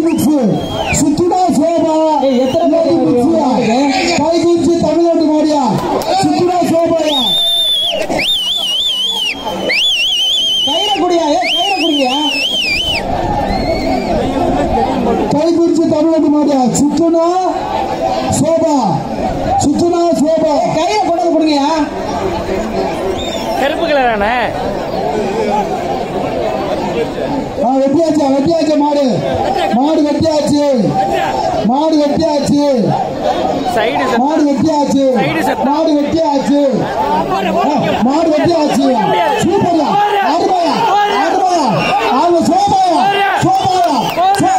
Mix சுத்துடா sofa ஏய், எத்தனை பேர் லேடி இருக்கு? மிக்ஸியா கை குச்சி தமிழ்நாட்டு மாடியா சுத்துடா சோபாயா கயிற குடியா ஏ கயிற குடியா கை குச்சி தமிழ்நாட்டு மாடியா சுத்துனா சோபா சுத்துனா சோபா கயிற கொண்டாந்து கொடுங்கயா கருப்பு கலரானே ஆ, வெட்டியாச்சா வெட்டியாச்சு மாடு மாடு வெட்டியாச்சு மாடு வெட்டியாச்சு சைடு மாடு வெட்டியாச்சு Side set. மாடு வெட்டியாச்சு ஆ, மாடு வெட்டியாச்சு சூப்பர்யா ஆடுபாயா ஆடுபாயா ஆடு சோபாயா சோபாயா